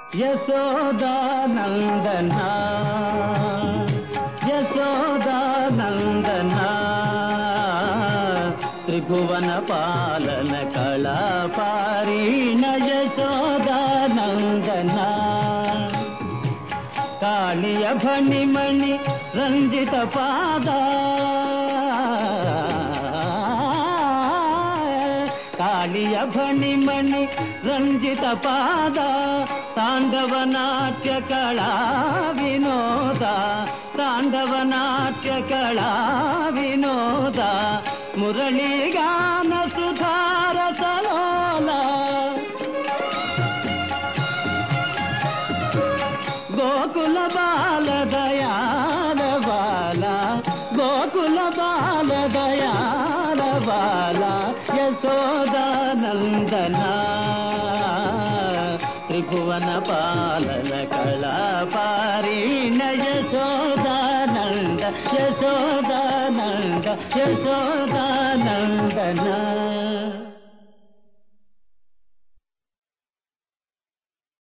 యశోదానందన యశోదానందన త్రిభువన పాలన కళా పారీణ యశోదానందన కాళియ భణిమణి రంజిత పాద కాళియ భణిమణి రంజిత పాద తాండవ నాట్య కళా వినోద తాండవ నాట్య కళా వినోద మురళీగాన సుధారసలోల గోకుల బాల దయాల బాల గోకుల బాల దయాల బాల యశోదానందన త్రిభువన పాలన కళా పారీణ యశోదానంద యశోదానంద యశోదానందన